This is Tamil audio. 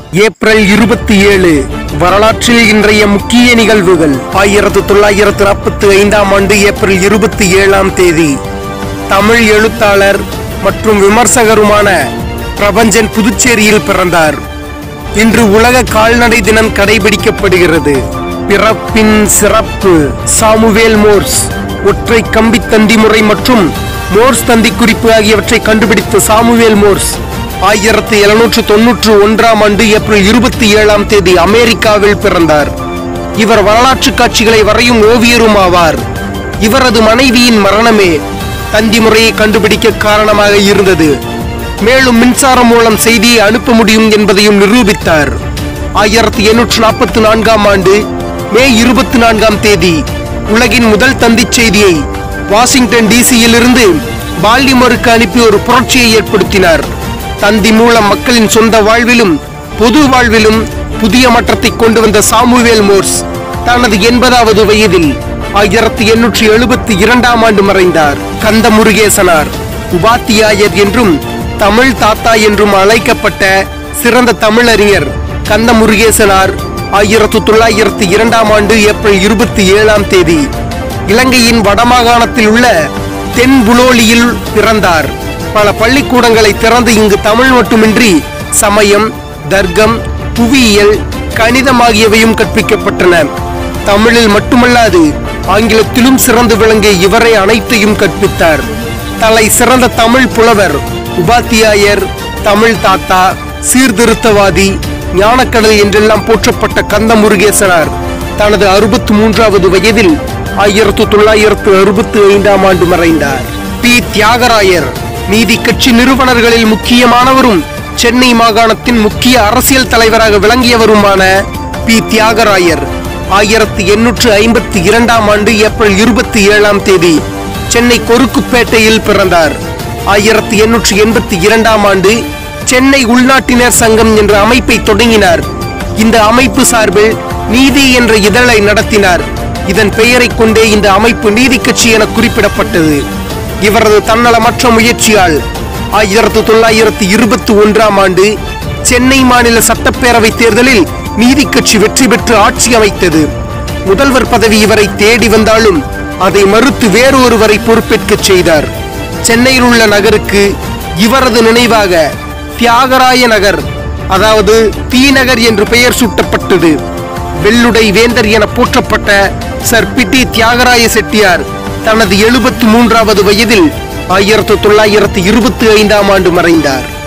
ஏப்ரல் இருபத்தி ஏழு வரலாற்றில் இன்றைய முக்கிய நிகழ்வுகள் ஆயிரத்து தொள்ளாயிரத்து நாற்பத்தி ஐந்தாம் ஆண்டு ஏப்ரல் இருபத்தி ஏழாம் தேதி தமிழ் எழுத்தாளர் மற்றும் விமர்சகருமான பிரபஞ்சன் புதுச்சேரியில் பிறந்தார் இன்று உலக கால்நடை தினம் கடைபிடிக்கப்படுகிறது பிறப்பின் சிறப்பு சாமுவேல் மோர்ஸ் ஒற்றை கம்பி தந்தி முறை மற்றும் மோர்ஸ் தந்தி குறிப்பு ஆகியவற்றை கண்டுபிடித்த சாமுவேல் மோர்ஸ் ஆயிரத்தி எழுநூற்று தொன்னூற்று ஒன்றாம் ஆண்டு ஏப்ரல் இருபத்தி ஏழாம் தேதி அமெரிக்காவில் பிறந்தார் இவர் வரலாற்று காட்சிகளை வரையும் ஓவியரும் ஆவார் இவரது மனைவியின் மரணமே தந்தி முறையை கண்டுபிடிக்க காரணமாக இருந்தது மேலும் மின்சாரம் மூலம் செய்தியை அனுப்ப முடியும் என்பதையும் நிரூபித்தார் ஆயிரத்தி எண்ணூற்று நாற்பத்தி நான்காம் ஆண்டு மே இருபத்தி நான்காம் தேதி உலகின் முதல் தந்திச் செய்தியை வாஷிங்டன் டிசியில் இருந்து பால்டிமோருக்கு அனுப்பி ஒரு புரட்சியை ஏற்படுத்தினார் தந்தி மூலம் மக்களின் சொந்த வாழ்விலும் பொது வாழ்விலும் புதிய மாற்றத்தை கொண்டு வந்த சாமுவேல் மோர்ஸ் தனது எண்பதாவது வயதில் ஆயிரத்தி எண்ணூற்றி எழுபத்தி இரண்டாம் ஆண்டு மறைந்தார் கந்த முருகேசனார் உபாத்தியாயர் என்றும் தமிழ் தாத்தா என்றும் அழைக்கப்பட்ட சிறந்த தமிழறிஞர் கந்த முருகேசனார் ஆயிரத்து தொள்ளாயிரத்து இரண்டாம் ஆண்டு ஏப்ரல் இருபத்தி ஏழாம் தேதி இலங்கையின் வடமாகாணத்தில் உள்ள தென் புலோலியில் பிறந்தார் பல பள்ளிக்கூடங்களை திறந்து இங்கு தமிழ் மட்டுமின்றி சமயம் தர்க்கம் புவியியல் கணிதம் ஆகியவையும் கற்பிக்கப்பட்டன தமிழில் மட்டுமல்லாது ஆங்கிலத்திலும் சிறந்து விளங்கிய இவரை அனைத்தையும் கற்பித்தார் தலை சிறந்த தமிழ் புலவர் உபாத்தியாயர் தமிழ் தாத்தா சீர்திருத்தவாதி ஞானக்கடல் என்றெல்லாம் போற்றப்பட்ட கந்த முருகேசனார் தனது அறுபத்தி மூன்றாவது வயதில் ஆயிரத்து தொள்ளாயிரத்து அறுபத்தி ஐந்தாம் ஆண்டு மறைந்தார் பி தியாகராயர் நீதி கட்சி நிறுவனர்களில் முக்கியமானவரும் சென்னை மாகாணத்தின் முக்கிய அரசியல் தலைவராக விளங்கியவருமான பி தியாகராயர் ஆயிரத்தி எண்ணூற்று ஐம்பத்தி இரண்டாம் ஆண்டு ஏப்ரல் இருபத்தி ஏழாம் தேதி சென்னை கொருக்குப்பேட்டையில் பிறந்தார் ஆயிரத்தி எண்ணூற்று எண்பத்தி இரண்டாம் ஆண்டு சென்னை உள்நாட்டினர் சங்கம் என்ற அமைப்பை தொடங்கினார் இந்த அமைப்பு சார்பில் நீதி என்ற இதழை நடத்தினார் இதன் பெயரை கொண்டே இந்த அமைப்பு நீதி கட்சி என குறிப்பிடப்பட்டது இவரது தன்னலமற்ற முயற்சியால் ஆயிரத்து தொள்ளாயிரத்து இருபத்தி ஒன்றாம் ஆண்டு சென்னை மாநில சட்டப்பேரவை தேர்தலில் நீதி கட்சி வெற்றி பெற்று ஆட்சி அமைத்தது முதல்வர் பதவி இவரை தேடி வந்தாலும் அதை மறுத்து வேறொருவரை பொறுப்பேற்கச் செய்தார் சென்னையில் உள்ள நகருக்கு இவரது நினைவாக தியாகராய நகர் அதாவது தி நகர் என்று பெயர் சூட்டப்பட்டது வெள்ளுடை வேந்தர் என போற்றப்பட்ட சர் பிட்டி தியாகராய செட்டியார் தனது எழுபத்து மூன்றாவது வயதில் ஆயிரத்து தொள்ளாயிரத்து இருபத்தி ஐந்தாம் ஆண்டு மறைந்தார்